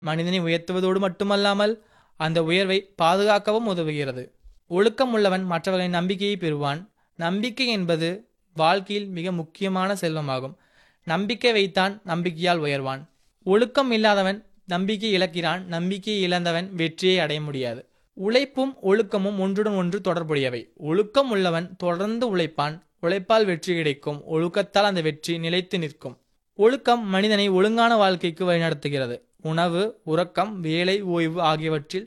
மனிதனை உயர்த்துவதோடு மட்டுமல்லாமல் அந்த உயர்வை பாதுகாக்கவும் உதவுகிறது ஒழுக்கம் உள்ளவன் மற்றவர்களின் நம்பிக்கையை பெறுவான் நம்பிக்கை என்பது வாழ்க்கையில் மிக முக்கியமான செல்வமாகும் நம்பிக்கை வைத்தான் நம்பிக்கையால் உயர்வான் ஒழுக்கம் இல்லாதவன் நம்பிக்கை இழக்கிறான் நம்பிக்கை இழந்தவன் வெற்றியை அடைய முடியாது உழைப்பும் ஒழுக்கமும் ஒன்றுடன் ஒன்று தொடர்புடையவை ஒழுக்கம் உள்ளவன் தொடர்ந்து உழைப்பான் உழைப்பால் வெற்றி கிடைக்கும் ஒழுக்கத்தால் அந்த வெற்றி நிலைத்து நிற்கும் ஒழுக்கம் மனிதனை ஒழுங்கான வாழ்க்கைக்கு வழிநடத்துகிறது உணவு உறக்கம் வேலை ஓய்வு ஆகியவற்றில்